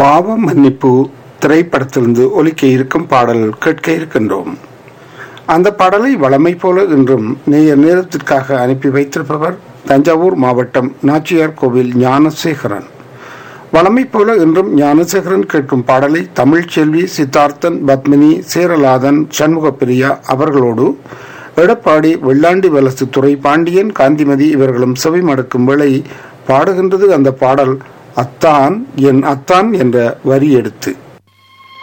பாவ மன்னிப்பு திரைப்படத்திலிருந்து ஒலிக்க இருக்கும் பாடல் கேட்க இருக்கின்றோம் அந்த பாடலை வளமை போல இன்றும் நேயர் நேரத்திற்காக அனுப்பி வைத்திருப்பவர் தஞ்சாவூர் மாவட்டம் நாச்சியார் கோவில் ஞானசேகரன் வளமை போல இன்றும் ஞானசேகரன் கேட்கும் பாடலை தமிழ்ச்செல்வி சித்தார்த்தன் பத்மினி சேரலாதன் சண்முகப்பிரியா அவர்களோடு எடப்பாடி வெள்ளாண்டி வலசு துறை பாண்டியன் காந்திமதி இவர்களும் செவி மடக்கும் வேளை பாடுகின்றது அந்த பாடல் அத்தான் என் அத்தான் என்ற வரி எடுத்து